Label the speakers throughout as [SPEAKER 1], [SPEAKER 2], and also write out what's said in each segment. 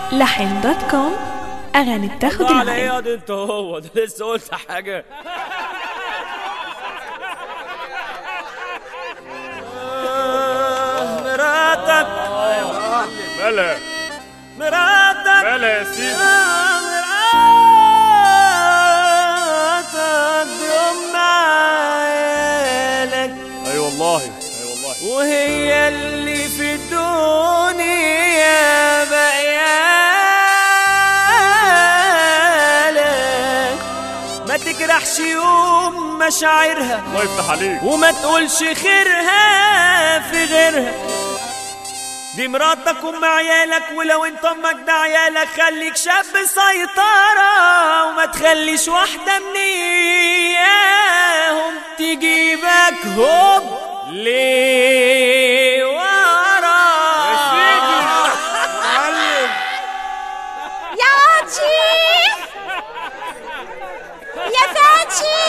[SPEAKER 1] لحن دوت كوم أغاني بتاخد
[SPEAKER 2] على
[SPEAKER 1] العين
[SPEAKER 2] ايه يا ده انت هو ده لسه قلت حاجة آه، مراتك
[SPEAKER 3] ملا
[SPEAKER 2] مراتك
[SPEAKER 3] ملا يا سيدي
[SPEAKER 2] آه، مراتك دي أم عيالك
[SPEAKER 3] اي والله اي والله
[SPEAKER 2] وهي اللي في الدنيا بقيالك ما تجرحش يوم مشاعرها
[SPEAKER 3] الله يفتح عليك
[SPEAKER 2] وما تقولش خيرها في غيرها دي مراتك ام عيالك ولو انت امك ده عيالك خليك شاب سيطرة وما تخليش واحدة من اياهم تجيبك هوب ليه ورا
[SPEAKER 4] يا عاطف يا فاتي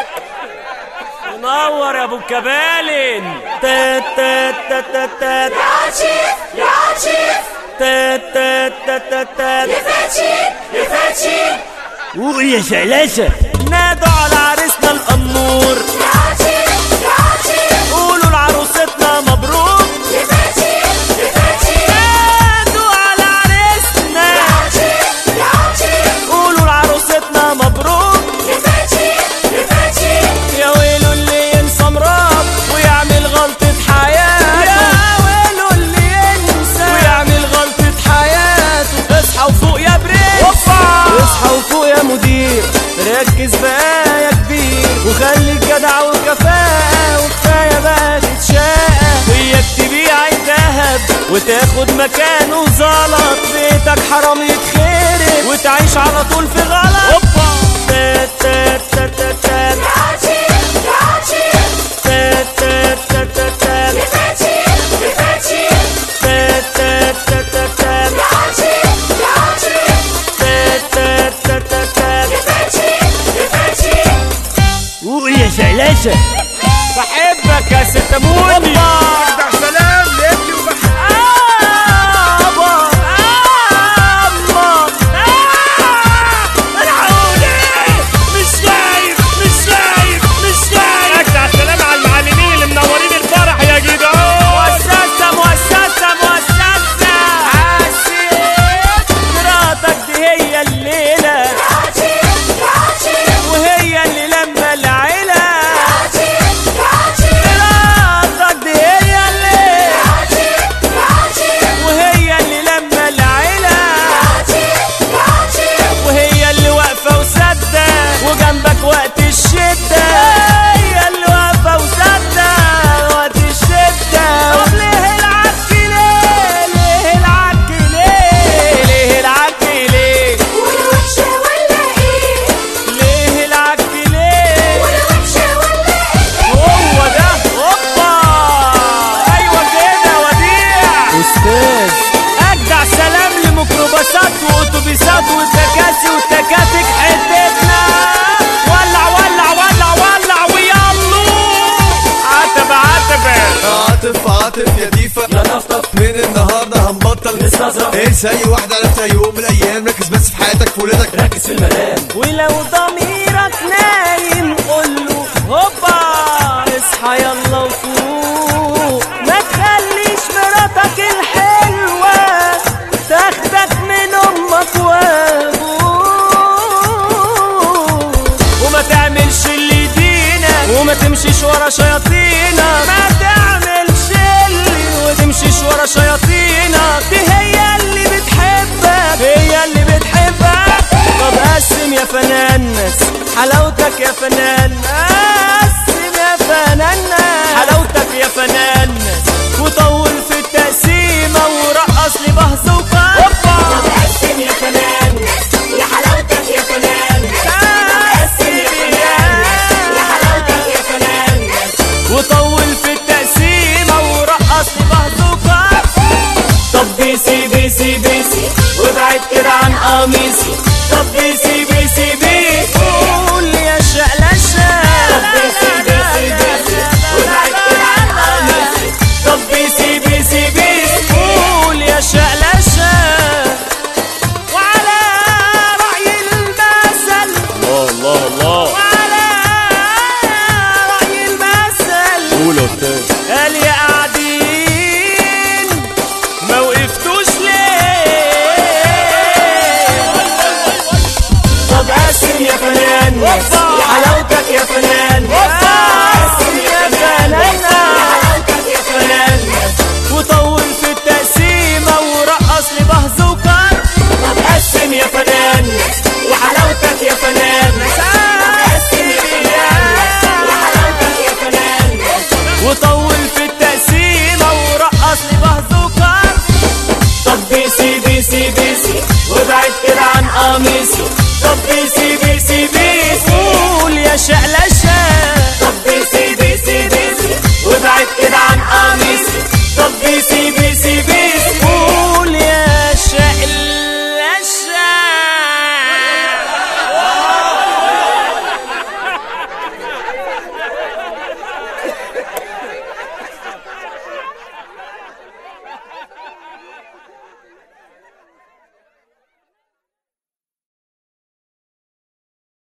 [SPEAKER 2] منور يا ابو الكبالن تا تا تا تا تا
[SPEAKER 4] عاطف يا عاطف
[SPEAKER 2] تا تا تا تا تا
[SPEAKER 4] يا فاتي يا فاتي
[SPEAKER 2] قول يا شلاشة نادوا على عريسنا الأمور
[SPEAKER 4] يا عاطف يا عاطف
[SPEAKER 2] قولوا لعروستنا مبروك
[SPEAKER 4] يا فاتي يا فاتي
[SPEAKER 2] نادوا على عريسنا
[SPEAKER 4] يا عاطف يا عاطف
[SPEAKER 2] قولوا لعروستنا مبروك
[SPEAKER 4] يا فاتي يا فاتي
[SPEAKER 2] يا ويلو اللي ينسى مراد ويعمل غلطة حياته يا ويلو اللي ينسى ويعمل غلطة حياته اصحى وفوق يا برنس اصحى وفوق يا مدير ركز بقى يا كبير وخليك جدع وكفاءة وكفاية بقى تتشاقى وياك تبيع الذهب وتاخد مكانه زلط بيتك حرام يتخرب وتعيش على طول في غلط تا تا تا تا تا
[SPEAKER 4] يا عاطف يا عاطف
[SPEAKER 2] تا تا تا تا تا
[SPEAKER 4] يا فاتي يا فاتي
[SPEAKER 2] تا تا تا تا تا
[SPEAKER 4] يا عاطف يا عاطف
[SPEAKER 2] تا تا تا تا تا
[SPEAKER 4] يا فاتي يا فاتي
[SPEAKER 2] قول يا شلاشة بحبك يا ست موني
[SPEAKER 3] ده سلام لابني وبحبك
[SPEAKER 2] آبا آما العوني مش شايف مش شايف مش شايف
[SPEAKER 3] اجدع سلام على المعلمين اللي منورين الفرح يا جدعان
[SPEAKER 2] مؤسسة مؤسسة مؤسسة عاشق مراتك دي هي الليلة
[SPEAKER 4] عاطف يا عاطف
[SPEAKER 2] وهي اللي لما العيلة
[SPEAKER 4] عاطف يا عاطف
[SPEAKER 2] مراتك دي هي اللي
[SPEAKER 4] عاطف يا عاطف
[SPEAKER 2] وهي اللي لما العيلة
[SPEAKER 4] عاطف يا عاطف
[SPEAKER 2] وهي اللي واقفة وسادة وجنبك وقت الشدة هي اللي واقفة وسادة وقت الشدة طب ليه العك ليه ليه العك ليه ليه العك ليه
[SPEAKER 4] والوحشة ولا ايه
[SPEAKER 2] ليه العك ليه
[SPEAKER 4] والوحشة ولا ايه
[SPEAKER 2] هو ده هوبا ايوه كده وديع استاذ اجدع سلام لميكروباصات واتوبيسات وتكاسي وتكاتك حتتنا ولع ولع ولع ولع ويلا عتب عتب
[SPEAKER 5] عاطف عاطف يا ديفا
[SPEAKER 2] يا نفطف
[SPEAKER 5] من النهارده هنبطل
[SPEAKER 2] نستظرف.
[SPEAKER 5] انسى اي واحده عرفتها يوم من الايام ركز بس في حياتك في ولادك
[SPEAKER 2] ركز في المنام ولو ضميرك نايم قوله هوبا اصحى يلا وفوق ما تخليش مراتك الحلوة تاخدك من امك وابوك وما تعملش اللي يدينك وما تمشيش ورا شياطينك ما تعملش اللي وتمشيش ورا شياطينك دي هي اللي بتحبك هي اللي بتحبك طب قسم يا فنانس حلاوتك يا فنان قسم يا فنان حلاوتك يا فنانس وطول في التقسيمة ورقص لي بهز وقار
[SPEAKER 4] قسم يا فنان يا حلاوتك يا فنان
[SPEAKER 2] قسم يا فنان
[SPEAKER 4] يا حلاوتك يا فنان
[SPEAKER 2] وطول في التقسيمة ورقص لي بهزوكا طب بيسي بيسي بيسي وابعد كده عن قميصي طب بيسي بيسي بيسي قول يا شقلشة طب بيسي بيسي بيسي وابعد كده عن قميصي طب بيسي بيسي بيسي قول يا شقلشة فنان
[SPEAKER 4] يا حلاوتك يا فنان قسم
[SPEAKER 2] يا فنان
[SPEAKER 4] يا حلاوتك يا فنان
[SPEAKER 2] وطول في التقسيمة ورقص لي بهز وكر
[SPEAKER 4] طب قسم يا فنان وحلاوتك يا فنان قسم يا فنان وحلاوتك يا فنان
[SPEAKER 2] وطول في التقسيمة ورقص لي بهز وكر
[SPEAKER 4] طب بيسي بيسي بيسي وابعد كده عن قميصي طب بيسي بيسي بيسي
[SPEAKER 2] قول يا شقلة